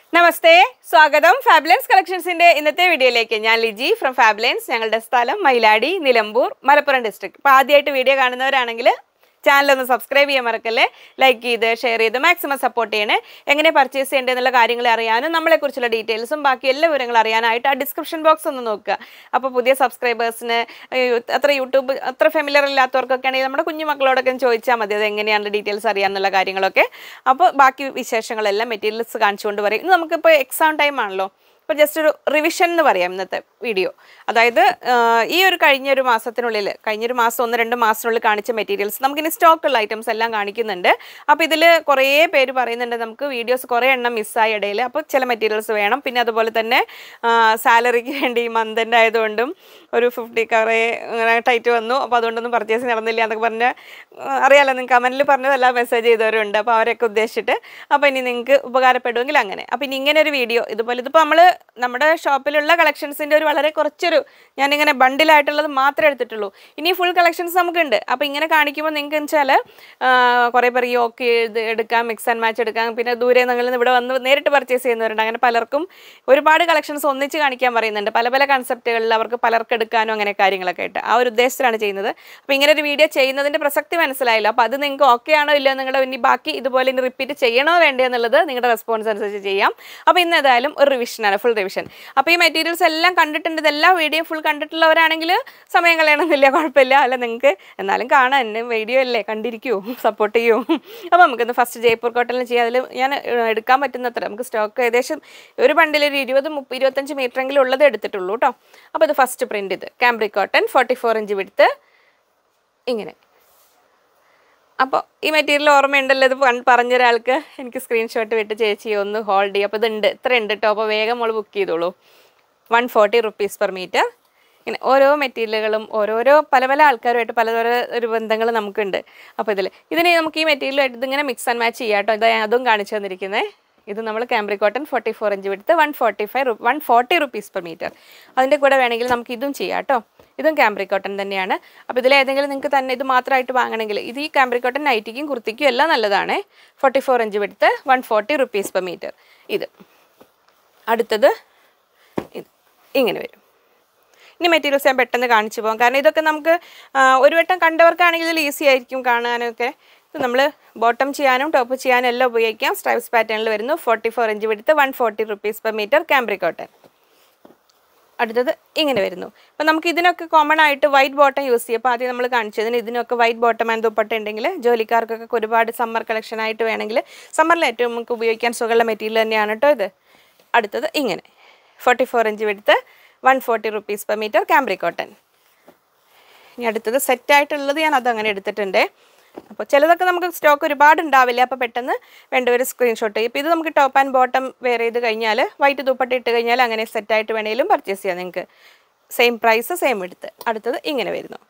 നമസ്തേ സ്വാഗതം ഫാബ്ലൻസ് കളക്ഷൻസിന്റെ ഇന്നത്തെ വീഡിയോയിലേക്ക് ഞാൻ ലിജി ഫ്രം ഫാബ്ലൻസ് ഞങ്ങളുടെ സ്ഥലം മയിലാടി നിലമ്പൂർ മലപ്പുറം ഡിസ്ട്രിക്ട് അപ്പോൾ ആദ്യമായിട്ട് വീഡിയോ കാണുന്നവരാണെങ്കിൽ ചാനൽ ഒന്ന് സബ്സ്ക്രൈബ് ചെയ്യാൻ മറക്കല്ലേ ലൈക്ക് ചെയ്ത് ഷെയർ ചെയ്ത് മാക്സിമം സപ്പോർട്ട് ചെയ്യണേ എങ്ങനെ പർച്ചേസ് ചെയ്യേണ്ടതെന്നുള്ള കാര്യങ്ങൾ അറിയാനും നമ്മളെക്കുറിച്ചുള്ള ഡീറ്റെയിൽസും ബാക്കി എല്ലാ വിവരങ്ങളും അറിയാനായിട്ട് ആ ഡിസ്ക്രിപ്ഷൻ ബോക്സ് ഒന്ന് നോക്കുക അപ്പോൾ പുതിയ സബ്സ്ക്രൈബേഴ്സിന് അത്ര യൂട്യൂബ് അത്ര ഫെമിലിയർ ഇല്ലാത്തവർക്കൊക്കെ ആണെങ്കിൽ നമ്മുടെ കുഞ്ഞു മക്കളോടൊക്കെ ഒന്ന് ചോദിച്ചാൽ മതി അത് എങ്ങനെയാണ് ഡീറ്റെയിൽസ് അറിയാമെന്നുള്ള കാര്യങ്ങളൊക്കെ അപ്പോൾ ബാക്കി വിശേഷങ്ങളെല്ലാം മെറ്റീരിയൽസ് കാണിച്ചുകൊണ്ട് പറയും ഇന്ന് നമുക്കിപ്പോൾ എക്സാം ടൈം ആണല്ലോ ഇപ്പോൾ ജസ്റ്റ് ഒരു റിവിഷൻ എന്ന് പറയാം ഇന്നത്തെ വീഡിയോ അതായത് ആ, ഈ ഒരു കഴിഞ്ഞ ഒരു മാസത്തിനുള്ളിൽ കഴിഞ്ഞൊരു മാസം ഒന്ന് രണ്ട് മാസത്തിനുള്ളിൽ കാണിച്ച മെറ്റീരിയൽസ് നമുക്കിനി സ്റ്റോക്കുള്ള ഐറ്റംസ് എല്ലാം കാണിക്കുന്നുണ്ട് അപ്പോൾ ഇതിൽ കുറേ പേര് പറയുന്നുണ്ട് നമുക്ക് വീഡിയോസ് കുറേ എണ്ണം മിസ്സായ ഇടയിൽ അപ്പോൾ ചില മെറ്റീരിയൽസ് വേണം പിന്നെ അതുപോലെ തന്നെ സാലറിക്ക് വേണ്ടി മന്തിൻ്റെ ആയതുകൊണ്ടും ഒരു ഫിഫ്റ്റി കറേ അങ്ങനെ ടൈറ്റ് വന്നു അപ്പോൾ അതുകൊണ്ടൊന്നും പർച്ചേസ് നടന്നില്ല എന്നൊക്കെ പറഞ്ഞ് ആ, അറിയാലോ നിങ്ങൾക്ക് കമൻറ്റിൽ പറഞ്ഞതെല്ലാം മെസ്സേജ് ചെയ്തവരുണ്ട് അപ്പോൾ അവരൊക്കെ ഉദ്ദേശിച്ചിട്ട് അപ്പോൾ ഇനി നിങ്ങൾക്ക് ഉപകാരപ്പെടുമെങ്കിൽ അങ്ങനെ അപ്പോൾ ഇനി ഇങ്ങനെ ഒരു വീഡിയോ ഇതുപോലെ ഇതിപ്പോൾ നമ്മൾ നമ്മുടെ ഷോപ്പിലുള്ള കളക്ഷൻസിൻ്റെ ഒരു വളരെ കുറച്ചൊരു ഞാനിങ്ങനെ ബണ്ടിലായിട്ടുള്ളത് മാത്രമേ എടുത്തിട്ടുള്ളൂ ഇനി ഫുൾ കളക്ഷൻസ് നമുക്കുണ്ട് അപ്പോൾ ഇങ്ങനെ കാണിക്കുമ്പോൾ നിങ്ങൾക്ക് വെച്ചാൽ കുറേ പേർ യോക്ക് ഇത് എടുക്കാം മിക്സ് ആൻഡ് മാച്ച് എടുക്കാം പിന്നെ ദൂരെ നിങ്ങൾ ഇവിടെ വന്ന് നേരിട്ട് പർച്ചേസ് ചെയ്യുന്നവരുണ്ട് അങ്ങനെ പലർക്കും ഒരുപാട് കളക്ഷൻസ് ഒന്നിച്ച് കാണിക്കാൻ പറയുന്നുണ്ട് പല പല കൺസെപ്റ്റുകളിൽ അവർക്ക് പലർക്ക് എടുക്കാനും അങ്ങനെ കാര്യങ്ങളൊക്കെ ആയിട്ട് ആ ഒരു ഉദ്ദേശത്തിലാണ് ചെയ്യുന്നത് അപ്പോൾ ഇങ്ങനെ ഒരു വീഡിയോ ചെയ്യുന്നതിൻ്റെ പ്രസക്തി മനസ്സിലായല്ലോ അപ്പോൾ അത് നിങ്ങൾക്ക് ഓക്കെ ആണോ ഇല്ലയോ നിങ്ങളുടെ ഇനി ബാക്കി ഇതുപോലെ ഇനി റിപ്പീറ്റ് ചെയ്യണോ വേണ്ടയോ എന്നുള്ളത് നിങ്ങളുടെ റെസ്പോൺസ് അനുസരിച്ച് ചെയ്യാം അപ്പോൾ ഇന്ന് ഏതായാലും ഒരു റിവിഷനാണ് ഫുൾ റിവിഷൻ അപ്പോൾ ഈ മെറ്റീരിയൽസ് എല്ലാം കണ്ടിട്ടുണ്ട് ഇതെല്ലാം വീഡിയോ ഫുൾ കണ്ടിട്ടുള്ളവരാണെങ്കിൽ സമയം കളയണമെന്നില്ല കുഴപ്പമില്ല അല്ല നിങ്ങൾക്ക് എന്നാലും കാണാൻ എന്നെ വീഡിയോ അല്ലേ കണ്ടിരിക്കൂ സപ്പോർട്ട് ചെയ്യൂ അപ്പോൾ നമുക്കിന്ന് ഫസ്റ്റ് ജയ്പൂർ കോട്ടണിൽ ചെയ്യാം അതിൽ ഞാൻ ഏഹ്, എടുക്കാൻ പറ്റുന്നത്ര നമുക്ക് സ്റ്റോക്ക് ഏകദേശം ഒരു ബണ്ടിൽ ഒരു ഇരുപത് മുപ്പത് ഇരുപത്തഞ്ച് മീറ്ററെങ്കിലും ഉള്ളത് എടുത്തിട്ടുള്ളൂ കേട്ടോ അപ്പോൾ ഇത് ഫസ്റ്റ് പ്രിൻ്റ് ഇത് cambric cotton forty four inch width ഇങ്ങനെ അപ്പോൾ ഈ മെറ്റീരിയൽ ഓർമ്മയുണ്ടല്ലോ ഇത് പണ്ട് പറഞ്ഞൊരാൾക്ക് എനിക്ക് സ്ക്രീൻഷോട്ട് വിട്ട് ചേച്ചി ഒന്ന് ഹോൾഡ് ചെയ്യും അപ്പോൾ ഇതുണ്ട് ഇത്ര ഉണ്ട് കേട്ടോ അപ്പോൾ വേഗം നമ്മൾ ബുക്ക് ചെയ്തോളൂ one forty rupees per metre ഇങ്ങനെ ഓരോ മെറ്റീരിയലുകളും ഓരോരോ പല പല ആൾക്കാരുമായിട്ട് പല പല ഒരു ബന്ധങ്ങൾ നമുക്കുണ്ട് അപ്പോൾ ഇതിൽ ഇതിന് നമുക്ക് ഈ മെറ്റീരിയലുമായിട്ട് ഇതിങ്ങനെ മിക്സ് ആൻഡ് മാച്ച് ചെയ്യാം കേട്ടോ ഇതാ അതും കാണിച്ചു തന്നിരിക്കുന്നത് ഇത് നമ്മൾ cambric cotton forty four inch width one forty five one forty rupees per metre അതിൻ്റെ കൂടെ വേണമെങ്കിൽ നമുക്ക് ഇതും ചെയ്യാം കേട്ടോ ഇതും കാംബ്രി കോട്ടൺ തന്നെയാണ് അപ്പോൾ ഇതിലേതെങ്കിലും നിങ്ങൾക്ക് തന്നെ ഇത് മാത്രമായിട്ട് വാങ്ങണമെങ്കിൽ ഇത് ഈ കാംബ്രി കോട്ടൺ നൈറ്റിക്കും കുർത്തിക്കും എല്ലാം നല്ലതാണ് forty four inch width one forty rupees per metre ഇത് അടുത്തത് ഇത് ഇങ്ങനെ വരും ഇനി മെറ്റീരിയൽസ് ഞാൻ പെട്ടെന്ന് കാണിച്ചു പോകാം കാരണം ഇതൊക്കെ നമുക്ക് ആ, ഒരു വട്ടം കണ്ടവർക്കാണെങ്കിൽ ഇതിൽ ഈസി ആയിരിക്കും കാണാനൊക്കെ ഇത് നമ്മൾ ബോട്ടം ചെയ്യാനും ടോപ്പ് ചെയ്യാനും എല്ലാം ഉപയോഗിക്കാം സ്ട്രൈപ്സ് പാറ്റേണിൽ വരുന്നു forty four inch width one forty rupees per metre cambric cotton അടുത്തത് ഇങ്ങനെ വരുന്നു അപ്പോൾ നമുക്ക് ഇതിനൊക്കെ കോമൺ ആയിട്ട് വൈറ്റ് ബോട്ടം യൂസ് ചെയ്യും അപ്പോൾ ആദ്യം നമ്മൾ കാണിച്ചതിന് ഇതിനൊക്കെ വൈറ്റ് ബോട്ടം ആൻഡ് ദുപ്പട്ട ഉണ്ടെങ്കിൽ ജോലിക്കാർക്കൊക്കെ ഒരുപാട് സമ്മർ കളക്ഷൻ ആയിട്ട് വേണമെങ്കിൽ സമ്മറിൽ ഏറ്റവും നമുക്ക് ഉപയോഗിക്കാൻ സുഖമുള്ള മെറ്റീരിയൽ തന്നെയാണ് കേട്ടോ ഇത് അടുത്തത് ഇങ്ങനെ forty four inch width one forty rupees per metre cambric cotton ഇനി അടുത്തത് സെറ്റായിട്ടുള്ളത് ഞാൻ അതങ്ങനെ എടുത്തിട്ടുണ്ട് അപ്പോൾ ചിലതൊക്കെ നമുക്ക് സ്റ്റോക്ക് ഒരുപാട് ഉണ്ടാവില്ല അപ്പോൾ പെട്ടെന്ന് വേണ്ടവർ സ്ക്രീൻഷോട്ട് ചെയ്യും ഇപ്പോൾ ഇത് നമുക്ക് ടോപ്പ് ആൻഡ് ബോട്ടം വെയർ ചെയ്ത് കഴിഞ്ഞാൽ വൈറ്റ് ദുപ്പട്ട ഇട്ട് കഴിഞ്ഞാൽ അങ്ങനെ സെറ്റായിട്ട് വേണമെങ്കിലും പർച്ചേസ് ചെയ്യാം നിങ്ങൾക്ക് സെയിം പ്രൈസ് സെയിം എടുത്ത് അടുത്തത് ഇങ്ങനെ വരുന്നു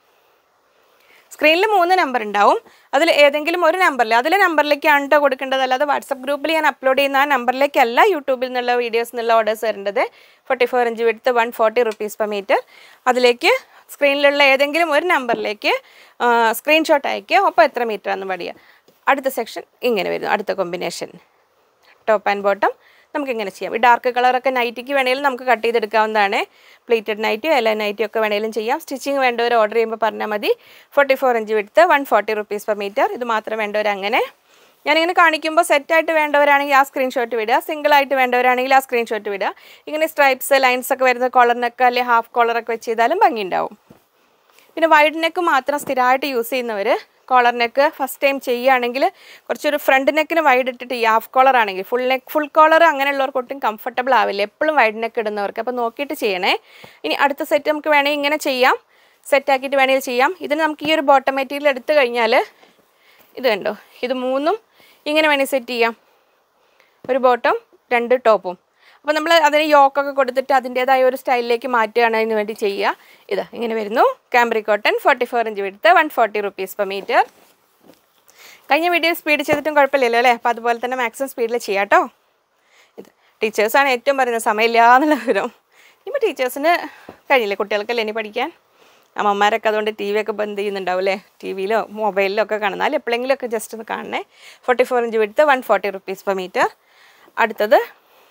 സ്ക്രീനിൽ മൂന്ന് നമ്പർ ഉണ്ടാവും അതിൽ ഏതെങ്കിലും ഒരു നമ്പറിൽ അതിലെ നമ്പറിലേക്കാണ് കേട്ടോ കൊടുക്കേണ്ടത് അല്ലാതെ വാട്സപ്പ് ഗ്രൂപ്പിൽ ഞാൻ അപ്ലോഡ് ചെയ്യുന്ന ആ നമ്പറിലേക്കല്ല യൂട്യൂബിൽ നിന്നുള്ള വീഡിയോസ് നിന്നുള്ള ഓർഡേഴ്സ് വരേണ്ടത് forty four inch width one forty rupees per metre അതിലേക്ക് സ്ക്രീനിലുള്ള ഏതെങ്കിലും ഒരു നമ്പറിലേക്ക് സ്ക്രീൻഷോട്ട് അയക്കുക ഒപ്പം എത്ര മീറ്റർ ആണെന്ന് പറയുക അടുത്ത സെക്ഷൻ ഇങ്ങനെ വരുന്നു അടുത്ത കോമ്പിനേഷൻ ടോപ്പ് ആൻഡ് ബോട്ടം നമുക്ക് ഇങ്ങനെ ചെയ്യാം ഈ ഡാർക്ക് കളറൊക്കെ നൈറ്റിക്ക് വേണമെങ്കിലും നമുക്ക് കട്ട് ചെയ്തെടുക്കാവുന്നതാണ് പ്ലേറ്റഡ് നൈറ്റിയോ എല്ലാ നൈറ്റിയോ ഒക്കെ വേണമെങ്കിലും ചെയ്യാം സ്റ്റിച്ചിങ് വേണ്ടവർ ഓർഡർ ചെയ്യുമ്പോൾ പറഞ്ഞാൽ മതി forty four inch width one forty rupees per metre ഇത് മാത്രം വേണ്ടവർ അങ്ങനെ ഞാനിങ്ങനെ കാണിക്കുമ്പോൾ സെറ്റായിട്ട് വേണ്ടവരാണെങ്കിൽ ആ സ്ക്രീൻഷോട്ട് വിടുക സിംഗിളായിട്ട് വേണ്ടവരാണെങ്കിൽ ആ സ്ക്രീൻഷോട്ട് വിടുക ഇങ്ങനെ സ്ട്രൈപ്സ് ലൈൻസ് ഒക്കെ വരുന്ന കോളറിനൊക്കെ അല്ലെങ്കിൽ ഹാഫ് കോളറൊക്കെ വെച്ച് ചെയ്താലും ഭംഗിയുണ്ടാവും പിന്നെ വൈഡ് നെക്ക് മാത്രം സ്ഥിരമായിട്ട് യൂസ് ചെയ്യുന്നവർ കോളർ നെക്ക് ഫസ്റ്റ് ടൈം ചെയ്യുകയാണെങ്കിൽ കുറച്ചൊരു ഫ്രണ്ട് നെക്കിന് വൈഡ് ഇട്ടിട്ട് ഈ ഹാഫ് കോളർ ആണെങ്കിൽ ഫുൾ നെക്ക് ഫുൾ കോളർ അങ്ങനെയുള്ളവർക്ക് ഒട്ടും കംഫർട്ടബിൾ ആവില്ല എപ്പോഴും വൈഡ് നെക്ക് ഇടുന്നവർക്ക് അപ്പോൾ നോക്കിയിട്ട് ചെയ്യണേ ഇനി അടുത്ത സെറ്റ് നമുക്ക് വേണമെങ്കിൽ ഇങ്ങനെ ചെയ്യാം സെറ്റാക്കിയിട്ട് വേണമെങ്കിൽ ചെയ്യാം ഇതിന് നമുക്ക് ഈ ഒരു ബോട്ടം മെറ്റീരിയൽ എടുത്തു കഴിഞ്ഞാൽ ഇത് കണ്ടോ ഇത് മൂന്നും ഇങ്ങനെ വേണമെങ്കിൽ സെറ്റ് ചെയ്യാം ഒരു ബോട്ടം രണ്ട് ടോപ്പും അപ്പോൾ നമ്മൾ അതിന് യോക്കൊക്കെ കൊടുത്തിട്ട് അതിൻ്റേതായ ഒരു സ്റ്റൈലിലേക്ക് മാറ്റുകയാണ് അതിന് വേണ്ടി ചെയ്യുക ഇത് ഇങ്ങനെ വരുന്നു cambric cotton forty four inch width one forty rupees per metre കഴിഞ്ഞ വീഡിയോ സ്പീഡ് ചെയ്തിട്ടും കുഴപ്പമില്ലല്ലോ അല്ലേ അപ്പോൾ അതുപോലെ തന്നെ മാക്സിമം സ്പീഡിൽ ചെയ്യാം കേട്ടോ ഇത് ടീച്ചേഴ്സാണ് ഏറ്റവും പറയുന്നത് സമയമില്ല എന്നുള്ള വിവരം ഇനിയിപ്പോൾ ടീച്ചേഴ്സിന് കഴിഞ്ഞില്ലേ കുട്ടികൾക്കല്ലേ ഇനി പഠിക്കാൻ അമ്മമാരൊക്കെ അതുകൊണ്ട് ടി വി ഒക്കെ ബന്ദ് ചെയ്യുന്നുണ്ടാവും അല്ലേ ടി വിയിലോ മൊബൈലിലോ ഒക്കെ കാണുന്നാൽ എപ്പോഴെങ്കിലും ഒക്കെ ജസ്റ്റ് ഒന്ന് കാണണേ forty four inch width one forty rupees per metre അടുത്തത്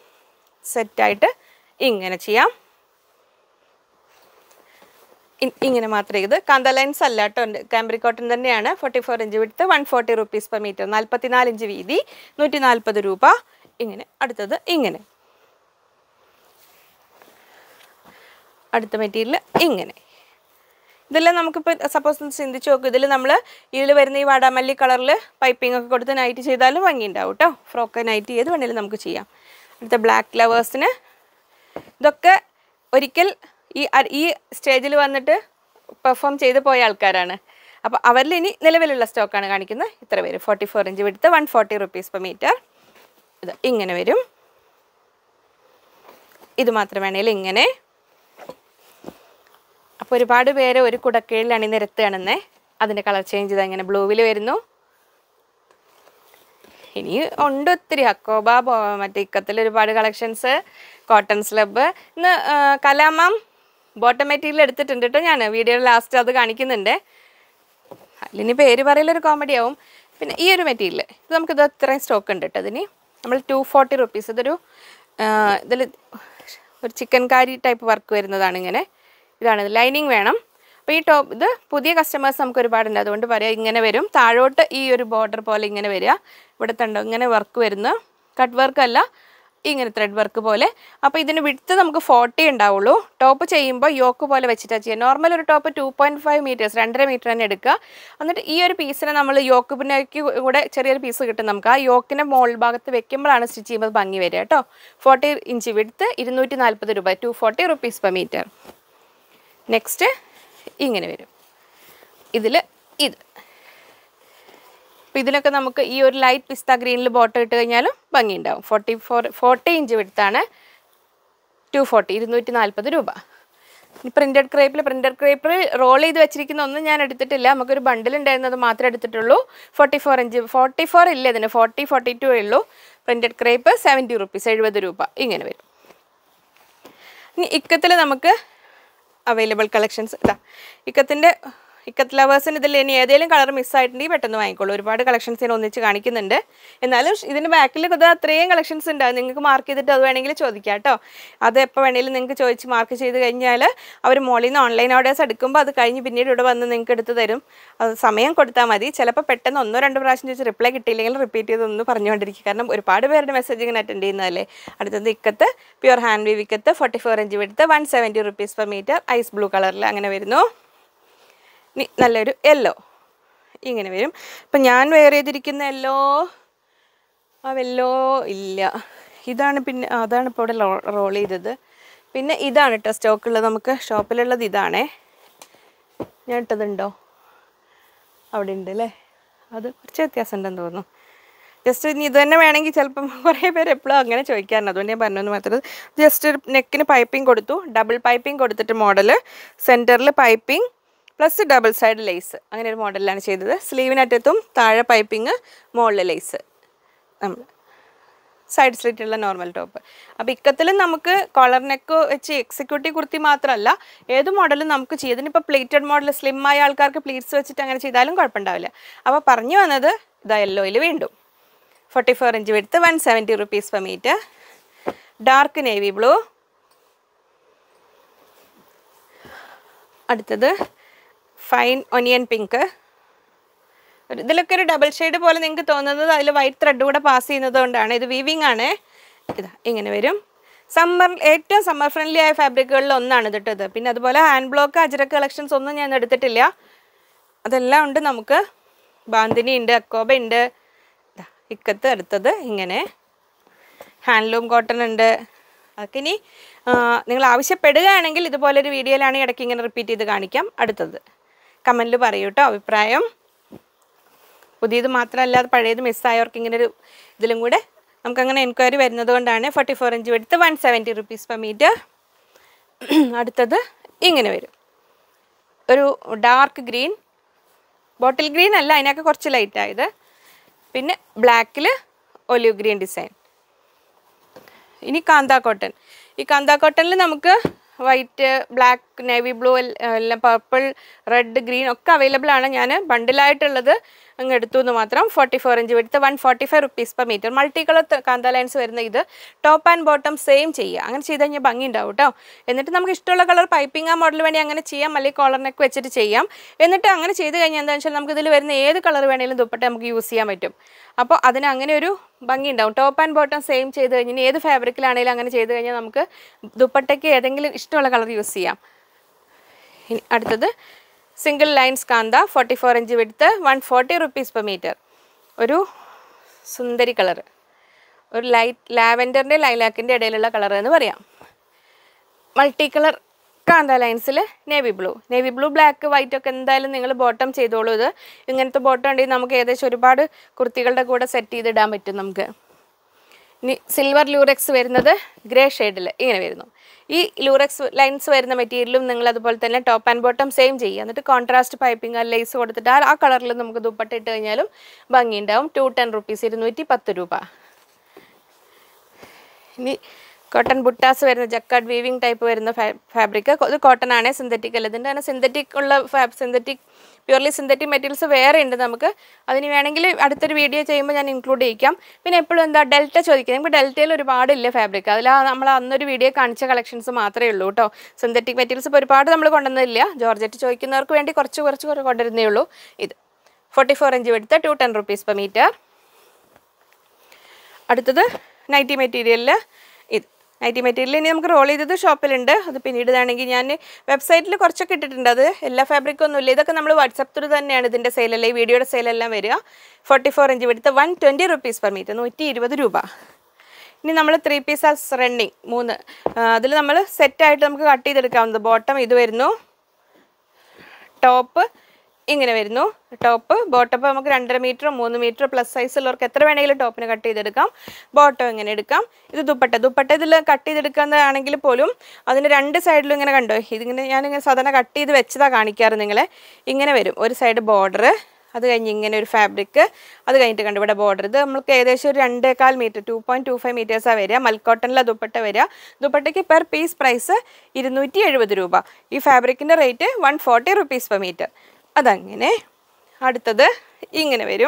സെറ്റായിട്ട് ഇങ്ങനെ ചെയ്യാം ഇ- ഇങ്ങനെ മാത്രമേ ഇത് കാന്ത ലൈൻസ് അല്ല കേട്ടോ കാംബ്രി കോട്ടൺ തന്നെയാണ് forty four inch width one forty rupees per metre നാൽപ്പത്തിനാല് ഇഞ്ച് വീതി നൂറ്റി നാൽപ്പത് രൂപ ഇങ്ങനെ അടുത്തത് ഇങ്ങനെ അടുത്ത മെറ്റീരിയൽ ഇങ്ങനെ ഇതെല്ലാം നമുക്കിപ്പോൾ സപ്പോസ് ചിന്തിച്ച് നോക്കും ഇതിൽ നമ്മൾ ഇതിൽ വരുന്ന ഈ വാടാമല്ലി കളറിൽ പൈപ്പിംഗ് ഒക്കെ കൊടുത്ത് നൈറ്റ് ചെയ്താലും ഭംഗിയുണ്ടാവും കേട്ടോ ഫ്രോക്ക് നൈറ്റ് ചെയ്ത് വേണമെങ്കിലും നമുക്ക് ചെയ്യാം അടുത്ത ബ്ലാക്ക് ലവേഴ്സിന് ഇതൊക്കെ ഒരിക്കൽ ഈ അ- ഈ സ്റ്റേജിൽ വന്നിട്ട് പെർഫോം ചെയ്ത് പോയ ആൾക്കാരാണ് അപ്പോൾ അവരിൽ ഇനി നിലവിലുള്ള സ്റ്റോക്കാണ് കാണിക്കുന്നത് ഇത്ര പേര് forty four inch width one forty rupees per metre ഇത് ഇങ്ങനെ വരും ഇത് മാത്രം വേണേൽ ഇങ്ങനെ അപ്പോൾ ഒരുപാട് പേര് ഒരു കുടക്കീഴിൽ അണിനിരത്തുകയാണെന്നേ അതിൻ്റെ കളർ ചേഞ്ച് ചെയ്ത് ഇങ്ങനെ ബ്ലൂവിൽ വരുന്നു ഇനി ഉണ്ട് ഒത്തിരി അക്കോബ ബോ- മറ്റേ ഇക്കത്തിൽ ഒരുപാട് കളക്ഷൻസ് കോട്ടൺ സ്ലബ് ഇന്ന് ആ, കലാമാം ബോട്ടം മെറ്റീരിയൽ എടുത്തിട്ടുണ്ട് കേട്ടോ ഞാൻ വീഡിയോ ലാസ്റ്റ് അത് കാണിക്കുന്നുണ്ട് അതിലിനി പേര് പറയലൊരു കോമഡി ആവും പിന്നെ ഈ ഒരു മെറ്റീരിയൽ ഇത് നമുക്കിത് അത്രയും സ്റ്റോക്ക് ഉണ്ട് കേട്ടോ ഇതിന് നമ്മൾ ടു ഫോർട്ടി റുപ്പീസ് ഇതൊരു ഇതിൽ ഒരു ചിക്കൻ കാരി ടൈപ്പ് വർക്ക് വരുന്നതാണ് ഇങ്ങനെ ഇതാണ് ലൈനിങ് വേണം അപ്പോൾ ഈ ടോപ്പ് ഇത് പുതിയ കസ്റ്റമേഴ്സ് നമുക്ക് ഒരുപാടുണ്ട് അതുകൊണ്ട് പറയാം ഇങ്ങനെ വരും താഴോട്ട് ഈ ഒരു ബോർഡർ പോലെ ഇങ്ങനെ വരിക ഇവിടെ തണ്ടോ ഇങ്ങനെ വർക്ക് വരുന്നു കട്ട് വർക്ക് അല്ല ഇങ്ങനെ ത്രെഡ് വർക്ക് പോലെ അപ്പോൾ ഇതിന് വിടുത്ത് നമുക്ക് ഫോർട്ടി ഉണ്ടാവുള്ളൂ ടോപ്പ് ചെയ്യുമ്പോൾ യോക്ക് പോലെ വെച്ചിട്ടാണ് ചെയ്യുക നോർമൽ ഒരു top two point five metres രണ്ടര മീറ്റർ തന്നെ എടുക്കുക എന്നിട്ട് ഈ ഒരു പീസിനെ നമ്മൾ യോക്കിനേക്ക് കൂടെ ചെറിയൊരു പീസ് കിട്ടും നമുക്ക് ആ യോക്കിൻ്റെ മോൾ ഭാഗത്ത് വെക്കുമ്പോഴാണ് സ്റ്റിച്ച് ചെയ്യുമ്പോൾ ഭംഗി വരിക കേട്ടോ ഫോർട്ടി ഇഞ്ച് വിടുത്ത് ഇരുന്നൂറ്റി നാൽപ്പത് രൂപ two forty rupees per metre next ഇങ്ങനെ വരും ഇതിൽ ഇത് അപ്പോൾ ഇതിനൊക്കെ നമുക്ക് ഈ ഒരു ലൈറ്റ് പിസ്ത ഗ്രീനിൽ ബോട്ടം ഇട്ട് കഴിഞ്ഞാലും ഭംഗിയുണ്ടാവും ഫോർട്ടി ഫോർ ഫോർട്ടി ഇഞ്ച് വിടുത്താണ് ടു ഫോർട്ടി ഇരുന്നൂറ്റി നാൽപ്പത് രൂപ ഈ പ്രിൻറ്റഡ് ക്രേപ്പിൽ പ്രിൻറ്റഡ് ക്രേപ്പിൽ റോൾ ചെയ്ത് വെച്ചിരിക്കുന്ന ഒന്നും ഞാൻ എടുത്തിട്ടില്ല നമുക്കൊരു ബണ്ടിൽ ഉണ്ടായിരുന്നത് മാത്രമേ എടുത്തിട്ടുള്ളൂ forty four inch forty four ഇല്ല ഇതിന് ഫോർട്ടി ഫോർട്ടി ടു ഉള്ളൂ പ്രിൻറ്റഡ് ക്രേപ്പ് സെവൻറ്റി റുപ്പീസ് എഴുപത് രൂപ ഇങ്ങനെ വരും ഇനി ഇക്കത്തിൽ നമുക്ക് അവൈലബിൾ കളക്ഷൻസ് ഇതാ ഇക്കത്തിൻ്റെ ഇക്കത്ത് ലവേഴ്സിന് ഇതിൽ ഇനി ഏതെങ്കിലും കളർ മിസ്സായിട്ടുണ്ടെങ്കിൽ പെട്ടെന്ന് വാങ്ങിക്കോളൂ ഒരുപാട് കളക്ഷൻസ് ഇതിന് ഒന്നിച്ച് കാണിക്കുന്നുണ്ട് എന്നാലും ഇതിൻ്റെ ബാക്കിൽ ഇത് അത്രയും കളക്ഷൻസ് ഉണ്ട് അത് നിങ്ങൾക്ക് മാർക്ക് ചെയ്തിട്ട് അത് വേണമെങ്കിൽ ചോദിക്കാം കേട്ടോ അത് എപ്പോൾ വേണമെങ്കിലും നിങ്ങൾക്ക് ചോദിച്ച് മാർക്ക് ചെയ്ത് കഴിഞ്ഞാൽ അവർ മോളിൽ നിന്ന് ഓൺലൈൻ ഓർഡേഴ്സ് എടുക്കുമ്പോൾ അത് കഴിഞ്ഞ് പിന്നീട് ഇവിടെ വന്ന് നിങ്ങൾക്ക് എടുത്ത് തരും അത് സമയം കൊടുത്താൽ മതി ചിലപ്പോൾ പെട്ടെന്ന് ഒന്നോ രണ്ടോ പ്രാവശ്യം ചോദിച്ച് റിപ്ലൈ കിട്ടിയില്ലെങ്കിൽ റിപ്പീറ്റ് ചെയ്തൊന്ന് പറഞ്ഞുകൊണ്ടിരിക്കും കാരണം ഒരുപാട് പേരുടെ മെസ്സേജ് ഇങ്ങനെ അറ്റൻഡ് ചെയ്യുന്നതല്ലേ അടുത്തത് ikat pure hand weave ikat forty four inch എടുത്ത് one seventy rupees per metre ice blue കളറിൽ അങ്ങനെ വരുന്നു ഇനി നല്ലൊരു യെല്ലോ ഇങ്ങനെ വരും ഇപ്പം ഞാൻ വെയർ ചെയ്തിരിക്കുന്ന യെല്ലോ ആ വെല്ലോ ഇല്ല ഇതാണ് പിന്നെ ആ, അതാണ് ഇപ്പോൾ ഇവിടെ റോൾ ചെയ്തത് പിന്നെ ഇതാണ് കേട്ടോ സ്റ്റോക്കുള്ളത് നമുക്ക് ഷോപ്പിലുള്ളത് ഇതാണേ ഞാൻ ഇട്ടതുണ്ടോ അവിടെ ഉണ്ട് അല്ലേ അത് കുറച്ച് വ്യത്യാസം ഉണ്ടെന്ന് തോന്നുന്നു ജസ്റ്റ് ഇനി ഇത് തന്നെ വേണമെങ്കിൽ ചിലപ്പം കുറേ പേര് എപ്പോഴും അങ്ങനെ ചോദിക്കാറുണ്ട് അതുകൊണ്ട് ഞാൻ പറഞ്ഞു മാത്രം ജസ്റ്റ് ഒരു നെക്കിന് പൈപ്പിംഗ് കൊടുത്തു ഡബിൾ പൈപ്പിംഗ് കൊടുത്തിട്ട് മോഡൽ സെൻറ്ററിൽ piping plus double side lace അങ്ങനെ ഒരു മോഡലിലാണ് ചെയ്തത് സ്ലീവിനറ്റത്തും താഴെ പൈപ്പിംഗ് മുകളിൽ ലേസ് നമ്മൾ സൈഡ് സ്ലിറ്റുള്ള നോർമൽ ടോപ്പ് അപ്പോൾ ഇക്കത്തിലും നമുക്ക് കോളർ നെക്ക് വെച്ച് എക്സിക്യൂട്ടീവ് കുർത്തി മാത്രമല്ല ഏത് മോഡലും നമുക്ക് ചെയ്യും ഇതിനിപ്പോൾ പ്ലേറ്റഡ് മോഡൽ സ്ലിം ആയ ആൾക്കാർക്ക് പ്ലീറ്റ്സ് വെച്ചിട്ട് അങ്ങനെ ചെയ്താലും കുഴപ്പമുണ്ടാവില്ല അപ്പോൾ പറഞ്ഞു വന്നത് ഇതാ യെല്ലോയിൽ വീണ്ടും ഫോർട്ടി ഫോർ ഇഞ്ച് എടുത്ത് one seventy rupees per metre dark navy blue അടുത്തത് ഫൈൻ ഒനിയൻ പിങ്ക് ഒരു- ഇതിലൊക്കെ ഒരു ഡബിൾ ഷെയ്ഡ് പോലെ നിങ്ങൾക്ക് തോന്നുന്നത് അതിൽ വൈറ്റ് ത്രെഡ് കൂടെ പാസ് ചെയ്യുന്നത് കൊണ്ടാണ് ഇത് വീവിങ് ആണ് ഇതാ ഇങ്ങനെ വരും സമ്മർ ഏറ്റവും സമ്മർ ഫ്രണ്ട്ലി ആയ ഫാബ്രിക്കുകളിൽ ഒന്നാണ് ഇത് കേട്ടോ ഇത് പിന്നെ അതുപോലെ ഹാൻഡ് ബ്ലോക്ക് അജരക്ക് കളക്ഷൻസ് ഒന്നും ഞാൻ എടുത്തിട്ടില്ല അതെല്ലാം ഉണ്ട് നമുക്ക് ബാന്തിനി ഉണ്ട് അക്കോബ ഉണ്ട് ദാ, ഇക്കത്ത് അടുത്തത് ഇങ്ങനെ ഹാൻഡ്ലൂം കോട്ടൺ ഉണ്ട് അതൊക്കെ ഇനി ആ, നിങ്ങൾ ആവശ്യപ്പെടുകയാണെങ്കിൽ ഇതുപോലൊരു വീഡിയോയിലാണെങ്കിൽ ഇടയ്ക്ക് ഇങ്ങനെ റിപ്പീറ്റ് ചെയ്ത് കാണിക്കാം അടുത്തത് കമൻറ്റിൽ പറയൂ കേട്ടോ അഭിപ്രായം പുതിയത് മാത്രമല്ലാതെ പഴയത് മിസ്സായവർക്ക് ഇങ്ങനെ ഒരു ഇതിലും കൂടെ നമുക്കങ്ങനെ എൻക്വയറി വരുന്നത് കൊണ്ടാണ് ഫോർട്ടി ഫോർ ഇഞ്ച് എടുത്ത് one seventy rupees per metre അടുത്തത് ഇങ്ങനെ വരും ഒരു ഡാർക്ക് ഗ്രീൻ ബോട്ടിൽ ഗ്രീൻ അല്ല അതിനൊക്കെ കുറച്ച് ലൈറ്റ് ആയത് പിന്നെ ബ്ലാക്കിൽ ഒലിവ് ഗ്രീൻ ഡിസൈൻ ഇനി കാന്ത കോട്ടൺ ഈ കാന്ത കോട്ടണിൽ നമുക്ക് വൈറ്റ് ബ്ലാക്ക് നേവി ബ്ലൂ എല്ലാം പർപ്പിൾ റെഡ് ഗ്രീൻ ഒക്കെ അവൈലബിൾ ആണ് ഞാൻ ബണ്ടിലായിട്ടുള്ളത് അങ്ങ് എടുത്തു എന്ന് മാത്രം forty four inch width one forty five rupees per metre multi colour kantha lines വരുന്ന ഇത് ടോപ്പ് ആൻഡ് ബോട്ടം സെയിം ചെയ്യുക അങ്ങനെ ചെയ്ത് കഴിഞ്ഞാൽ ഭംഗി ഉണ്ടാവും കേട്ടോ എന്നിട്ട് നമുക്ക് ഇഷ്ടമുള്ള കളർ പൈപ്പിംഗ് ആ മോഡൽ വേണമെങ്കിൽ അങ്ങനെ ചെയ്യാം അല്ലെങ്കിൽ കോളർ നെക്ക് വെച്ചിട്ട് ചെയ്യാം എന്നിട്ട് അങ്ങനെ ചെയ്ത് കഴിഞ്ഞാൽ എന്താണെന്ന് വെച്ചാൽ നമുക്ക് ഇതിൽ വരുന്ന ഏത് കളർ വേണമെങ്കിലും ദുപ്പട്ട നമുക്ക് യൂസ് ചെയ്യാൻ പറ്റും അപ്പോൾ അതിന് അങ്ങനെ ഒരു ഭംഗി ഉണ്ടാവും ടോപ്പ് ആൻഡ് ബോട്ടം സെയിം ചെയ്ത് കഴിഞ്ഞാൽ ഏത് ഫാബ്രിക്കിലാണെങ്കിലും അങ്ങനെ ചെയ്ത് കഴിഞ്ഞാൽ നമുക്ക് ദുപ്പട്ടയ്ക്ക് ഏതെങ്കിലും ഇഷ്ടമുള്ള കളർ യൂസ് ചെയ്യാം ഇനി അടുത്തത് single lines kantha forty four inch width one forty rupees per metre ഒരു സുന്ദരി കളർ ഒരു ലൈറ്റ് ലാവൻഡറിൻ്റെ ലൈലാക്കിൻ്റെ ഇടയിലുള്ള കളർ എന്ന് പറയാം മൾട്ടി കളർ കാന്ത ലൈൻസിൽ navy blue navy blue black white ഒക്കെ എന്തായാലും നിങ്ങൾ ബോട്ടം ചെയ്തോളൂ ഇത് ഇങ്ങനത്തെ ബോട്ടം ഉണ്ടെങ്കിൽ നമുക്ക് ഏകദേശം ഒരുപാട് കുർത്തികളുടെ കൂടെ സെറ്റ് ചെയ്തിടാൻ പറ്റും നമുക്ക് ഇനി സിൽവർ ലൂറെക്സ് വരുന്നത് ഗ്രേ ഷെയ്ഡിൽ ഇങ്ങനെ വരുന്നു ഈ ലൂറെക്സ് ലൈൻസ് വരുന്ന മെറ്റീരിയലും നിങ്ങൾ അതുപോലെ തന്നെ ടോപ്പ് ആൻഡ് ബോട്ടം സെയിം ചെയ്യുക എന്നിട്ട് കോൺട്രാസ്റ്റ് പൈപ്പിംഗ് ലേസ് കൊടുത്തിട്ട് ആ ആ കളറിൽ നമുക്ക് ദുപ്പട്ട ഇട്ട് കഴിഞ്ഞാലും ഭംഗിയുണ്ടാവും ടു ടെൻ റുപ്പീസ് ഇരുന്നൂറ്റി പത്ത് രൂപ ഇനി കോട്ടൺ ബുട്ടാസ് വരുന്ന ജക്കാർഡ് വീവിങ് ടൈപ്പ് വരുന്ന ഫാബ്രിക് ഇത് കോട്ടൺ ആണ് സിന്തറ്റിക് അല്ല ഇതിൻ്റെ തന്നെ സിന്തറ്റിക് ഉള്ള fab synthetic purely synthetic materials വേറെ ഉണ്ട് നമുക്ക് അതിന് വേണമെങ്കിൽ അടുത്തൊരു വീഡിയോ ചെയ്യുമ്പോൾ ഞാൻ ഇൻക്ലൂഡ് ചെയ്യിക്കാം പിന്നെ എപ്പോഴും എന്താ ഡെൽറ്റ ചോദിക്കുന്നത് നമുക്ക് ഡെൽറ്റയിൽ ഒരുപാടില്ല ഫാബ്രിക് അതിൽ ആ നമ്മൾ അന്നൊരു വീഡിയോ കാണിച്ച കളക്ഷൻസ് മാത്രമേ ഉള്ളൂ കേട്ടോ സിന്തറ്റിക് മെറ്റീരിയൽസ് ഇപ്പോൾ ഒരുപാട് നമ്മൾ കൊണ്ടുവന്നില്ല ജോർജറ്റ് ചോദിക്കുന്നവർക്ക് വേണ്ടി കുറച്ച് കുറച്ച് കുറച്ച് കൊണ്ടുവരുന്നേ ഉള്ളൂ ഇത് ഫോർട്ടി ഫോർ ഇഞ്ച് എടുത്ത് two ten rupees per metre അടുത്തത് നൈറ്റി മെറ്റീരിയലിൽ ഇത് നൈറ്റി മെറ്റീരിയൽ ഇനി നമുക്ക് റോൾ ചെയ്തത് ഷോപ്പിലുണ്ട് അത് പിന്നീട് ഇതാണെങ്കിൽ ഞാൻ വെബ്സൈറ്റിൽ കുറച്ചൊക്കെ ഇട്ടിട്ടുണ്ട് അത് എല്ലാ ഫാബ്രിക്കും ഒന്നുമില്ല ഇതൊക്കെ നമ്മൾ വാട്സപ്പ് ത്രൂ തന്നെയാണ് ഇതിൻ്റെ സെയിലല്ല ഈ വീഡിയോയുടെ സെയിലെല്ലാം വരിക ഫോർട്ടി ഫോർ ഇഞ്ച് എടുത്ത് one twenty rupees per metre നൂറ്റി ഇരുപത് രൂപ ഇനി നമ്മൾ ത്രീ പീസാസ് റണ്ണിങ് മൂന്ന് അതിൽ നമ്മൾ സെറ്റായിട്ട് നമുക്ക് കട്ട് ചെയ്തെടുക്കാവുന്നത് ബോട്ടം ഇത് വരുന്നു ടോപ്പ് ഇങ്ങനെ വരുന്നു ടോപ്പ് ബോട്ടം ഇപ്പോൾ നമുക്ക് രണ്ടര മീറ്റർ മൂന്ന് മീറ്റർ പ്ലസ് സൈസ് ഉള്ളവർക്ക് എത്ര വേണമെങ്കിലും ടോപ്പിന് കട്ട് ചെയ്തെടുക്കാം ബോട്ടം ഇങ്ങനെ എടുക്കാം ഇത് ദുപ്പട്ട ദുപ്പട്ട ഇതിൽ കട്ട് ചെയ്തെടുക്കുന്നതാണെങ്കിൽ പോലും അതിന് രണ്ട് സൈഡിലും ഇങ്ങനെ കണ്ടോ ഇതിങ്ങനെ ഞാനിങ്ങനെ സാധാരണ കട്ട് ചെയ്ത് വെച്ചതാണ് കാണിക്കാറ് നിങ്ങളെ ഇങ്ങനെ വരും ഒരു സൈഡ് ബോർഡർ അത് കഴിഞ്ഞ് ഇങ്ങനെ ഒരു ഫാബ്രിക് അത് കഴിഞ്ഞിട്ട് കണ്ടു ഇവിടെ ബോർഡർ ഇത് നമുക്ക് ഏകദേശം ഒരു രണ്ടേകാൽ metre two point two five മീറ്റേഴ്സാണ് വരിക മൽക്കോട്ടണിലെ ദുപ്പട്ട വരിക ദുപ്പട്ടയ്ക്ക് പെർ പീസ് പ്രൈസ് ഇരുന്നൂറ്റി എഴുപത് രൂപ ഈ ഫാബ്രിക്കിൻ്റെ rate one forty rupees per metre അതങ്ങനെ അടുത്തത് ഇങ്ങനെ വരും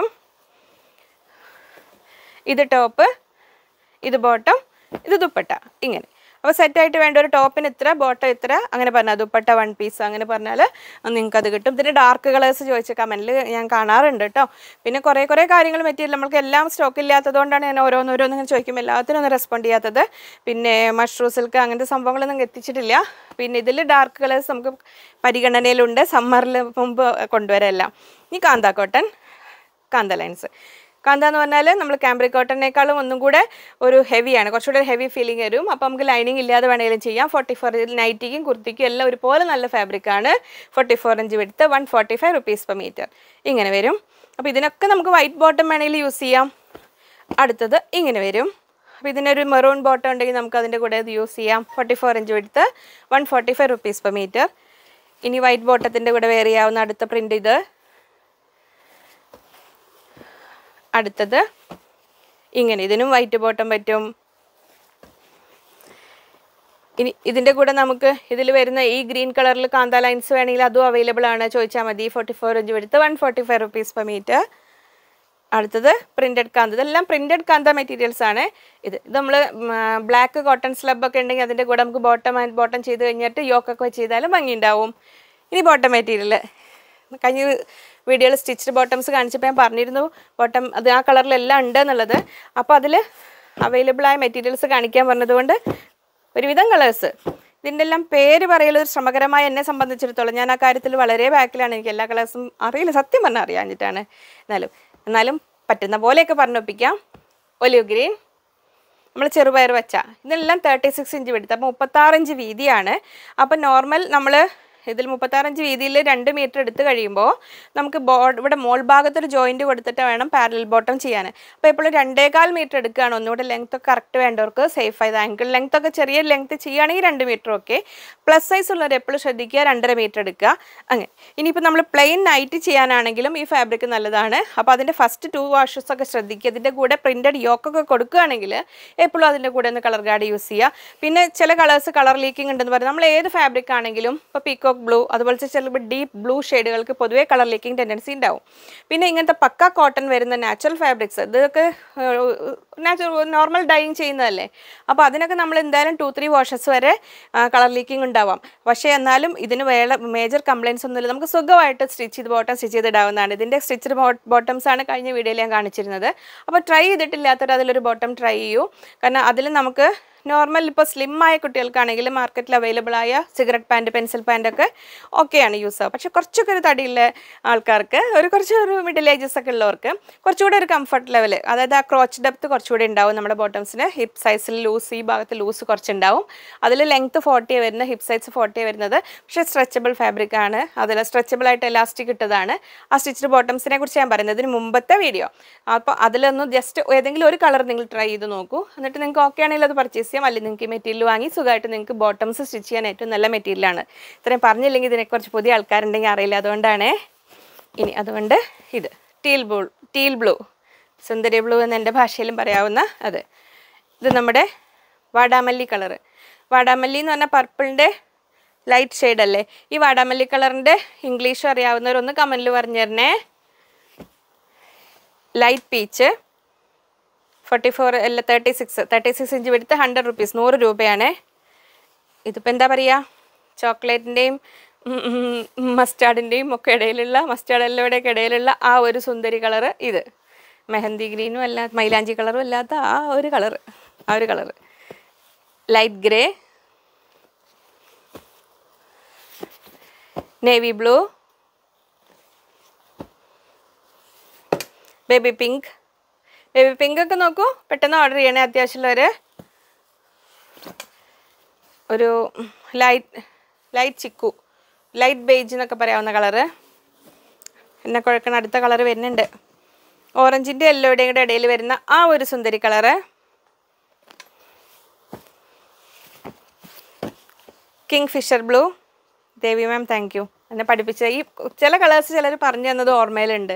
ഇത് ടോപ്പ് ഇത് ബോട്ടം ഇത് ദുപ്പട്ട ഇങ്ങനെ അപ്പോൾ സെറ്റായിട്ട് വേണ്ട ഒരു ടോപ്പിന് ഇത്ര ബോട്ടം ഇത്ര അങ്ങനെ പറഞ്ഞാൽ ദുപ്പട്ട വൺ പീസ് അങ്ങനെ പറഞ്ഞാൽ നിങ്ങൾക്ക് അത് കിട്ടും ഇതിൻ്റെ ഡാർക്ക് കളേഴ്സ് ചോദിച്ച കമൻറ്റിൽ ഞാൻ കാണാറുണ്ട് കേട്ടോ പിന്നെ കുറേ കുറേ കാര്യങ്ങൾ മെറ്റീരിയൽ നമ്മൾക്ക് എല്ലാം സ്റ്റോക്ക് ഇല്ലാത്തതുകൊണ്ടാണ് ഞാൻ ഓരോന്നോരോന്നും ഇങ്ങനെ ചോദിക്കുമ്പോൾ എല്ലാത്തിനും ഒന്നും റെസ്പോണ്ട് ചെയ്യാത്തത് പിന്നെ മഷ്റൂ സിൽക്ക് അങ്ങനത്തെ സംഭവങ്ങളൊന്നും എത്തിച്ചിട്ടില്ല പിന്നെ ഇതിൽ ഡാർക്ക് കളേഴ്സ് നമുക്ക് പരിഗണനയിലുണ്ട് സമ്മറിൽ മുമ്പ് കൊണ്ടുവരാം എല്ലാം ഈ കാന്ത കോട്ടൺ കാന്ത ലൈൻസ് കാന്ത എന്ന് പറഞ്ഞാൽ നമ്മൾ ക്യാമ്പ്രിക് കോട്ടണിനേക്കാളും ഒന്നും കൂടെ ഒരു ഹെവിയാണ് കുറച്ചുകൂടെ ഹെവി ഫീലിംഗ് വരും അപ്പോൾ നമുക്ക് ലൈനിങ് ഇല്ലാതെ വേണമെങ്കിലും ചെയ്യാം ഫോർട്ടി ഫോർ നൈറ്റിക്കും കുർത്തിക്കും എല്ലാം ഒരുപോലെ നല്ല ഫാബ്രിക്കാണ് ഫോർട്ടി ഫോർ ഇഞ്ച് എടുത്ത് one forty five rupees per metre ഇങ്ങനെ വരും അപ്പോൾ ഇതിനൊക്കെ നമുക്ക് വൈറ്റ് ബോട്ടം വേണമെങ്കിൽ യൂസ് ചെയ്യാം അടുത്തത് ഇങ്ങനെ വരും അപ്പോൾ ഇതിനൊരു മെറൂൺ ബോട്ടം ഉണ്ടെങ്കിൽ നമുക്ക് അതിൻ്റെ കൂടെ ഇത് യൂസ് ചെയ്യാം ഫോർട്ടി ഫോർ ഇഞ്ച് എടുത്ത് one forty five rupees per metre ഇനി വൈറ്റ് ബോട്ടത്തിൻ്റെ കൂടെ വെയർ ചെയ്യാവുന്ന അടുത്ത പ്രിൻ്റ് ഇത് അടുത്തത് ഇങ്ങനെ ഇതിനും വൈറ്റ് ബോട്ടം പറ്റും ഇനി ഇതിൻ്റെ കൂടെ നമുക്ക് ഇതിൽ വരുന്ന ഈ ഗ്രീൻ കളറിൽ കാന്ത ലൈൻസ് വേണമെങ്കിൽ അതും അവൈലബിൾ ആണ് ചോദിച്ചാൽ മതി ഫോർട്ടി ഫോർ ഇഞ്ച് എടുത്ത് one forty five rupees per metre അടുത്തത് പ്രിൻറ്റഡ് കാന്ത ഇതെല്ലാം പ്രിൻറ്റഡ് കാന്ത മെറ്റീരിയൽസ് ആണ് ഇത് ഇത് നമ്മൾ ബ്ലാക്ക് കോട്ടൺ സ്ലബ് ഒക്കെ ഉണ്ടെങ്കിൽ അതിൻ്റെ കൂടെ നമുക്ക് ബോട്ടം ആൻഡ് ബോട്ടം ചെയ്ത് കഴിഞ്ഞിട്ട് യോക്കൊക്കെ വെച്ച് ചെയ്താലും ഭംഗി ഉണ്ടാവും ഇനി ബോട്ടം മെറ്റീരിയൽ കഴിഞ്ഞ വീഡിയോയിൽ സ്റ്റിച്ച്ഡ് ബോട്ടംസ് കാണിച്ചപ്പോൾ ഞാൻ പറഞ്ഞിരുന്നു ബോട്ടം അത് ആ കളറിലെല്ലാം ഉണ്ട് എന്നുള്ളത് അപ്പോൾ അതിൽ അവൈലബിൾ ആയ മെറ്റീരിയൽസ് കാണിക്കാൻ പറഞ്ഞതുകൊണ്ട് ഒരുവിധം കളേഴ്സ് ഇതിൻ്റെ എല്ലാം പേര് പറയലൊരു ഒരു ശ്രമകരമായി എന്നെ സംബന്ധിച്ചിടത്തോളം ഞാൻ ആ കാര്യത്തിൽ വളരെ ബാക്കിലാണ് എനിക്ക് എല്ലാ കളേഴ്സും അറിയില്ല സത്യം പറഞ്ഞാൽ അറിയാഞ്ഞിട്ടാണ് എന്നാലും എന്നാലും പറ്റുന്ന പോലെയൊക്കെ പറഞ്ഞൊപ്പിക്കാം ഒലിവ് ഗ്രീൻ നമ്മൾ ചെറുപയർ വെച്ച ഇതെല്ലാം തേർട്ടി സിക്സ് ഇഞ്ച് വെടുത്ത് അപ്പോൾ മുപ്പത്താറ് ഇഞ്ച് വീതിയാണ് അപ്പോൾ നോർമൽ നമ്മൾ ഇതിൽ മുപ്പത്താറഞ്ച് വീതിയിൽ രണ്ട് മീറ്റർ എടുത്ത് കഴിയുമ്പോൾ നമുക്ക് ബോ ഇവിടെ മോൾ ഭാഗത്തൊരു ജോയിൻറ്റ് കൊടുത്തിട്ട് വേണം പാരൽ ബോട്ടം ചെയ്യാൻ അപ്പോൾ ഇപ്പോൾ രണ്ടേകാൽ മീറ്റർ എടുക്കുകയാണ് ഒന്നുകൂടെ ലെങ്ത് ഒക്കെ കറക്റ്റ് വേണ്ടവർക്ക് സേഫ് ആയത് ആങ്കിൾ ലെങ്ത് ഒക്കെ ചെറിയ ലെങ്ത് ചെയ്യുകയാണെങ്കിൽ രണ്ട് മീറ്റർ ഒക്കെ പ്ലസ് സൈസ് ഉള്ളവർ എപ്പോഴും ശ്രദ്ധിക്കുക രണ്ടര മീറ്റർ എടുക്കുക അങ്ങനെ ഇനിയിപ്പോൾ നമ്മൾ പ്ലെയിൻ നൈറ്റ് ചെയ്യാനാണെങ്കിലും ഈ ഫാബ്രിക് നല്ലതാണ് അപ്പോൾ അതിൻ്റെ ഫസ്റ്റ് ടു വാഷസ് ഒക്കെ ശ്രദ്ധിക്കുക ഇതിൻ്റെ കൂടെ പ്രിൻറ്റഡ് യോക്കൊക്കെ കൊടുക്കുകയാണെങ്കിൽ എപ്പോഴും അതിൻ്റെ കൂടെ ഒന്ന് കളർ ഗാർഡ് യൂസ് ചെയ്യുക പിന്നെ ചില കളേഴ്സ് കളർ ലീക്കിംഗ് ഉണ്ടെന്ന് പറയും നമ്മൾ ഏത് ഫാബ്രിക് ആണെങ്കിലും ഇപ്പോൾ പീക്കോക്ക് പീക്കോക്ക് ബ്ലൂ അതുപോലത്തെ ചിലപ്പോൾ ഡീപ്പ് ബ്ലൂ ഷെയ്ഡുകൾക്ക് പൊതുവേ കളർ ലീക്കിംഗ് ടെൻഡൻസി ഉണ്ടാവും പിന്നെ ഇങ്ങനത്തെ പക്ക കോട്ടൺ വരുന്ന നാച്ചുറൽ ഫാബ്രിക്സ് ഇതൊക്കെ നാച്ചുറൽ നോർമൽ ഡൈയിങ് ചെയ്യുന്നതല്ലേ അപ്പോൾ അതിനൊക്കെ നമ്മൾ എന്തായാലും ടു ത്രീ വാഷസ് വരെ കളർ ലീക്കിംഗ് ഉണ്ടാവാം പക്ഷേ എന്നാലും ഇതിന് വേറെ മേജർ കംപ്ലയിൻസ് ഒന്നുമില്ല നമുക്ക് സുഖമായിട്ട് സ്റ്റിച്ച് ചെയ്ത് ബോട്ടം സ്റ്റിച്ച് ചെയ്ത് ഇടാവുന്നതാണ് ഇതിൻ്റെ സ്റ്റിച്ചഡ് ബോട്ടംസ് ആണ് കഴിഞ്ഞ വീഡിയോയിൽ ഞാൻ കാണിച്ചിരുന്നത് അപ്പോൾ ട്രൈ ചെയ്തിട്ടില്ലാത്തവർ അതിലൊരു ബോട്ടം ട്രൈ ചെയ്യൂ കാരണം അതിൽ നമുക്ക് നോർമൽ ഇപ്പോൾ സ്ലിം ആയ കുട്ടികൾക്കാണെങ്കിൽ മാർക്കറ്റിൽ അവൈലബിൾ ആയ സിഗരറ്റ് പാൻറ്റ് പെൻസിൽ പാൻ്റ് ഒക്കെ ഓക്കെയാണ് യൂസ് ആവുക പക്ഷേ കുറച്ചൊക്കെ ഒരു തടിയുള്ള ആൾക്കാർക്ക് ഒരു കുറച്ച് ഒരു മിഡിൽ ഏജസ് ഒക്കെ ഉള്ളവർക്ക് കുറച്ചുകൂടെ ഒരു കംഫർട്ട് ലെവൽ അതായത് ആ ക്രോച്ച് ഡെപ്ത് കുറച്ചുകൂടെ ഉണ്ടാവും നമ്മുടെ ബോട്ടംസിന് ഹിപ്പ് സൈസിൽ ലൂസ് ഈ ഭാഗത്ത് ലൂസ് കുറച്ചുണ്ടാവും അതിൽ ലെങ്ത് ഫോർട്ടി വരുന്ന ഹിപ്പ് സൈസ് ഫോർട്ടി വരുന്നത് പക്ഷേ സ്ട്രെച്ചബിൾ ഫാബ്രിക് ആണ് അതിൽ സ്ട്രെച്ചബിൾ ആയിട്ട് എലാസ്റ്റിക് ഇട്ടതാണ് ആ സ്റ്റിച്ച്ഡ് ബോട്ടംസിനെ കുറിച്ച് ഞാൻ പറയുന്നത് ഇതിന് മുമ്പത്തെ വീഡിയോ അപ്പോൾ അതിലൊന്ന് ജസ്റ്റ് ഏതെങ്കിലും ഒരു കളർ നിങ്ങൾ ട്രൈ ചെയ്ത് നോക്കൂ എന്നിട്ട് നിങ്ങൾക്ക് ഓക്കെ ആണെങ്കിൽ അത് പർച്ചേസ് ചെയ്യാം അല്ലെങ്കിൽ നിങ്ങൾക്ക് ഈ മെറ്റീരിയൽ വാങ്ങി സുഖമായിട്ട് നിങ്ങൾക്ക് ബോട്ടംസ് സ്റ്റിച്ച് ചെയ്യാൻ ഏറ്റവും നല്ല മെറ്റീരിയലാണ് ഇത്രയും പറഞ്ഞില്ലെങ്കിൽ ഇതിനെക്കുറിച്ച് പുതിയ ആൾക്കാരുണ്ടെങ്കിൽ അറിയില്ല അതുകൊണ്ടാണ് ഇനി അതുകൊണ്ട് ഇത് ടീൽ ബ്ലൂ ടീൽ ബ്ലൂ സുന്ദരി ബ്ലൂ എന്ന് എൻ്റെ ഭാഷയിലും പറയാവുന്ന അത് ഇത് നമ്മുടെ വാടാമല്ലി കളറ് വാടാമല്ലി എന്ന് പറഞ്ഞാൽ പർപ്പിളിൻ്റെ ലൈറ്റ് ഷെയ്ഡ് അല്ലേ ഈ വാടാമല്ലി കളറിൻ്റെ ഇംഗ്ലീഷ് അറിയാവുന്നവരൊന്ന് കമൻറ്റിൽ പറഞ്ഞു തരണേ ലൈറ്റ് പീച്ച് ഫോർട്ടി ഫോർ അല്ല thirty six thirty six inch എടുത്ത് ഹൺഡ്രഡ് റുപ്പീസ് നൂറ് രൂപയാണ് ഇതിപ്പോൾ എന്താ പറയുക ചോക്ലേറ്റിൻ്റെയും മസ്റ്റാർഡിൻ്റെയും ഒക്കെ ഇടയിലുള്ള മസ്റ്റാർഡ് എല്ലോടെയൊക്കെ ഇടയിലുള്ള ആ ഒരു സുന്ദരി കളറ് ഇത് മെഹന്തി ഗ്രീനും അല്ലാത്ത മൈലാഞ്ചി കളറും അല്ലാത്ത ആ ഒരു കളറ് ആ ഒരു colour light grey navy blue baby pink baby pink ഒക്കെ നോക്കൂ പെട്ടെന്ന് ഓർഡർ ചെയ്യണേ അത്യാവശ്യമുള്ളവർ ഒരു light light chikoo light beige എന്നൊക്കെ പറയാവുന്ന കളറ് എന്നെ കുഴക്കണ അടുത്ത കളറ് വരുന്നുണ്ട് ഓറഞ്ചിൻ്റെ എല്ലോയുടെയും കൂടെ ഇടയിൽ വരുന്ന ആ ഒരു സുന്ദരി colour kingfisher blue Devi ma'am thank you എന്നെ പഠിപ്പിച്ച ഈ ചില കളേഴ്സ് ചിലർ പറഞ്ഞു തന്നത് ഓർമ്മയിലുണ്ട്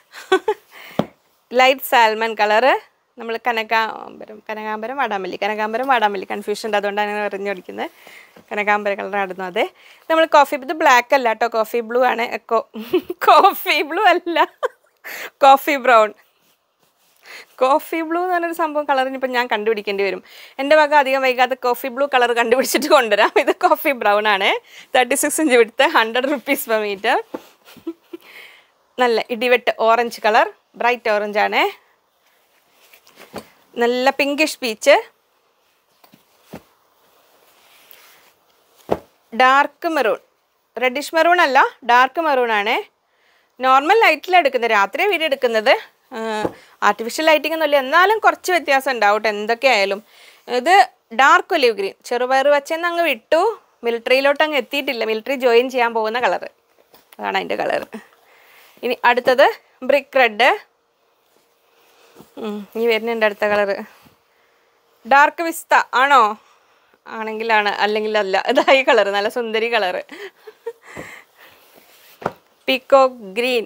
ലൈറ്റ് സാൽമൺ കളറ് നമ്മൾ കനകാംബരം കനകാംബരം വാടാമല്ലി കനകാംബരം വാടാമല്ലി കൺഫ്യൂഷൻ ഉണ്ട് അതുകൊണ്ടാണ് അങ്ങനെ പറഞ്ഞു പഠിക്കുന്നത് കനകാംബര കളർ ആയിരുന്നു അതെ നമ്മൾ കോഫി ഇത് ബ്ലാക്ക് അല്ല കേട്ടോ കോഫി ബ്ലൂ ആണ് കോഫി ബ്ലൂ അല്ല കോഫി ബ്രൗൺ കോഫി ബ്ലൂ എന്ന് പറഞ്ഞൊരു സംഭവം കളറിന് ഇപ്പം ഞാൻ കണ്ടുപിടിക്കേണ്ടി വരും എൻ്റെ വക അധികം വൈകാതെ കോഫി ബ്ലൂ കളർ കണ്ടുപിടിച്ചിട്ട് കൊണ്ടുവരാം ഇത് കോഫി ബ്രൗൺ ആണ് തേർട്ടി സിക്സ് ഇഞ്ച് വിടുത്ത് ഹൺഡ്രഡ് റുപ്പീസ് പെർ മീറ്റർ നല്ല ഇടിവെട്ട് ഓറഞ്ച് കളർ ബ്രൈറ്റ് ഓറഞ്ച് ആണ് നല്ല pinkish peach dark maroon reddish maroon അല്ല ഡാർക്ക് മെറൂൺ ആണ് നോർമൽ ലൈറ്റിൽ എടുക്കുന്നത് രാത്രി വീഡിയോ എടുക്കുന്നത് ആർട്ടിഫിഷ്യൽ ലൈറ്റിംഗ് ഒന്നുമില്ല എന്നാലും കുറച്ച് വ്യത്യാസം ഉണ്ടാവും കേട്ടോ എന്തൊക്കെയായാലും ഇത് ഡാർക്ക് ഒലിവ് ഗ്രീൻ ചെറുപയർ വച്ചെന്ന് അങ്ങ് വിട്ടു മിലിറ്ററിയിലോട്ട് അങ്ങ് എത്തിയിട്ടില്ല മിലിറ്ററി ജോയിൻ ചെയ്യാൻ പോകുന്ന കളറ് അതാണ് അതിൻ്റെ കളർ ഇനി അടുത്തത് ബ്രിക്ക് റെഡ് ഈ വരുന്നുണ്ട് അടുത്ത കളറ് ഡാർക്ക് വിസ്ത ആണോ ആണെങ്കിലാണ് അല്ലെങ്കിൽ അല്ല ഇതായി കളർ നല്ല സുന്ദരി കളറ് പീക്കോ ഗ്രീൻ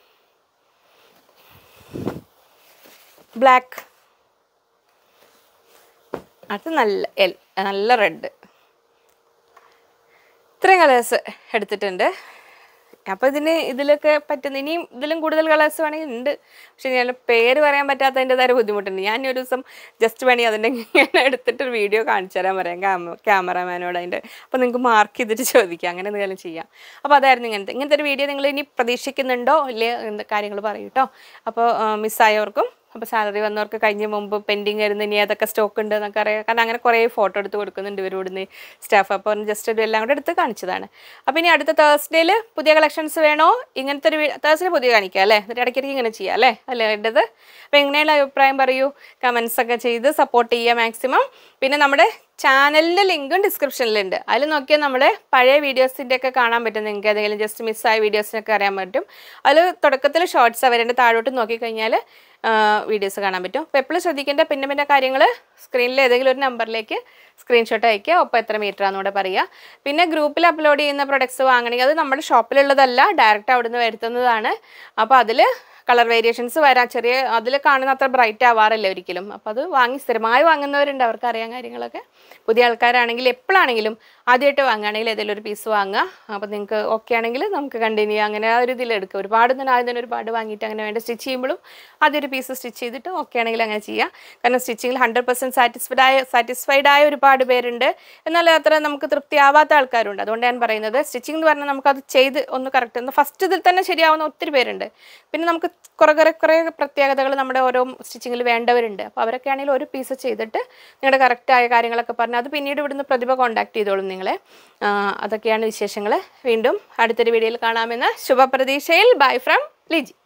ബ്ലാക്ക് അത് നല്ല എൽ നല്ല റെഡ് ഇത്രയും കളേഴ്സ് എടുത്തിട്ടുണ്ട് അപ്പോൾ ഇതിന് ഇതിലൊക്കെ പറ്റുന്ന ഇനിയും ഇതിലും കൂടുതൽ കളേഴ്സ് വേണമെങ്കിൽ ഉണ്ട് പക്ഷെ ഞാൻ പേര് പറയാൻ പറ്റാത്തതിൻ്റെതായ ഒരു ബുദ്ധിമുട്ടുണ്ട് ഞാൻ ഒരു ദിവസം ജസ്റ്റ് വേണമെങ്കിൽ അതിൻ്റെ ഇങ്ങനെ എടുത്തിട്ട് ഒരു വീഡിയോ കാണിച്ചു തരാൻ പറയാം ക്യാമ ക്യാമറാമാനോട് അതിൻ്റെ അപ്പോൾ നിങ്ങൾക്ക് മാർക്ക് ചെയ്തിട്ട് ചോദിക്കാം അങ്ങനെ എന്തെങ്കിലും ചെയ്യാം അപ്പോൾ അതായിരുന്നു ഇങ്ങനത്തെ ഇങ്ങനത്തെ ഒരു വീഡിയോ നിങ്ങൾ ഇനി പ്രതീക്ഷിക്കുന്നുണ്ടോ ഇല്ലേ എന്ത് കാര്യങ്ങൾ പറയൂ കേട്ടോ അപ്പോൾ മിസ്സായവർക്കും അപ്പോൾ സാലറി വന്നവർക്ക് കഴിഞ്ഞ മുമ്പ് പെൻഡിങ് വരുന്ന ഇനി ഏതൊക്കെ സ്റ്റോക്ക് ഉണ്ട് എന്നൊക്കെ അറിയാം കാരണം അങ്ങനെ കുറേ ഫോട്ടോ എടുത്ത് കൊടുക്കുന്നുണ്ട് ഇവർ ഇവിടുന്ന് സ്റ്റാഫ് അപ്പോൾ ജസ്റ്റ് ഒരു എല്ലാം കൂടെ എടുത്ത് കാണിച്ചതാണ് അപ്പോൾ ഇനി അടുത്ത തേഴ്സ്ഡേയിൽ പുതിയ കളക്ഷൻസ് വേണോ ഇങ്ങനത്തെ ഒരു തേഴ്സ്ഡേ പുതിയ കാണിക്കുക അല്ലേ എന്നിട്ട് ഇടയ്ക്കിടയ്ക്ക് ഇങ്ങനെ ചെയ്യാം അല്ലേ അല്ലേ വേണ്ടത് അപ്പോൾ എങ്ങനെയുള്ള അഭിപ്രായം പറയൂ കമൻസ് ഒക്കെ ചെയ്ത് സപ്പോർട്ട് ചെയ്യുക മാക്സിമം പിന്നെ നമ്മുടെ ചാനലിൻ്റെ ലിങ്കും ഡിസ്ക്രിപ്ഷനിലുണ്ട് അതിൽ നോക്കിയാൽ നമ്മുടെ പഴയ വീഡിയോസിൻ്റെ ഒക്കെ കാണാൻ പറ്റും നിങ്ങൾക്ക് ഏതെങ്കിലും ജസ്റ്റ് മിസ്സായ വീഡിയോസിനൊക്കെ അറിയാൻ പറ്റും അതിൽ തുടക്കത്തിൽ ഷോർട്സ് അവരുടെ താഴോട്ട് നോക്കിക്കഴിഞ്ഞാൽ വീഡിയോസ് കാണാൻ പറ്റും അപ്പോൾ എപ്പോഴും ശ്രദ്ധിക്കേണ്ട പിന്നെ പിന്നെ കാര്യങ്ങൾ സ്ക്രീനിൽ ഏതെങ്കിലും ഒരു നമ്പറിലേക്ക് സ്ക്രീൻഷോട്ട് അയക്കുക ഒപ്പം എത്ര മീറ്റർ ആണെന്നൂടെ പറയുക പിന്നെ ഗ്രൂപ്പിൽ അപ്ലോഡ് ചെയ്യുന്ന പ്രൊഡക്ട്സ് വാങ്ങണമെങ്കിൽ അത് നമ്മുടെ ഷോപ്പിലുള്ളതല്ല ഡയറക്റ്റ് അവിടുന്ന് വരുത്തുന്നതാണ് അപ്പോൾ അതിൽ കളർ വേരിയേഷൻസ് വരാം ചെറിയ അതിൽ കാണുന്ന അത്ര ബ്രൈറ്റ് ആവാറില്ല ഒരിക്കലും അപ്പോൾ അത് വാങ്ങി സ്ഥിരമായി വാങ്ങുന്നവരുണ്ട് അവർക്ക് അറിയാൻ കാര്യങ്ങളൊക്കെ പുതിയ ആൾക്കാരാണെങ്കിൽ എപ്പോഴാണെങ്കിലും ആദ്യമായിട്ട് വാങ്ങുകയാണെങ്കിൽ ഏതെങ്കിലും ഒരു പീസ് വാങ്ങുക അപ്പോൾ നിങ്ങൾക്ക് ഓക്കെ ആണെങ്കിൽ നമുക്ക് കണ്ടിന്യൂ അങ്ങനെ ആ ഒരു ഇതിൽ എടുക്കുക ഒരുപാട് തന്നെ ആദ്യം തന്നെ ഒരുപാട് വാങ്ങിയിട്ട് അങ്ങനെ വേണ്ട സ്റ്റിച്ച് ചെയ്യുമ്പോഴും ആദ്യം ഒരു പീസ് സ്റ്റിച്ച് ചെയ്തിട്ട് ഓക്കെ ആണെങ്കിൽ അങ്ങനെ ചെയ്യുക കാരണം സ്റ്റിച്ചിങ്ങിൽ ഹൺഡ്രഡ് പെർസെൻറ്റ് സാറ്റിസ്ഫൈഡ് ആയ സാറ്റിസ്ഫൈഡ് ആയ ഒരുപാട് പേരുണ്ട് എന്നാൽ അത്ര നമുക്ക് തൃപ്തിയാവാത്ത ആൾക്കാരുണ്ട് അതുകൊണ്ട് ഞാൻ പറയുന്നത് സ്റ്റിച്ചിങ് എന്ന് പറഞ്ഞാൽ നമുക്കത് ചെയ്ത് ഒന്ന് കറക്റ്റ് ഒന്ന് ഫസ്റ്റ് ഇതിൽ തന്നെ ശരിയാവുന്ന ഒത്തിരി പേരുണ്ട് പിന്നെ നമുക്ക് കുറേ കുറേ കുറേ പ്രത്യേകതകൾ നമ്മുടെ ഓരോ സ്റ്റിച്ചിങ്ങിൽ വേണ്ടവരുണ്ട് അപ്പോൾ അവരൊക്കെ ആണെങ്കിൽ ഒരു പീസ് ചെയ്തിട്ട് നിങ്ങളുടെ കറക്റ്റായ കാര്യങ്ങളൊക്കെ പറഞ്ഞ് അത് പിന്നീട് ഇവിടുന്ന് പ്രതിഭ കോൺടാക്ട് ചെയ്തോളും നിങ്ങളെ ആ, അതൊക്കെയാണ് വിശേഷങ്ങൾ വീണ്ടും അടുത്തൊരു വീഡിയോയിൽ കാണാമെന്ന് ശുഭപ്രതീക്ഷയിൽ ബൈ ഫ്രം ലിജി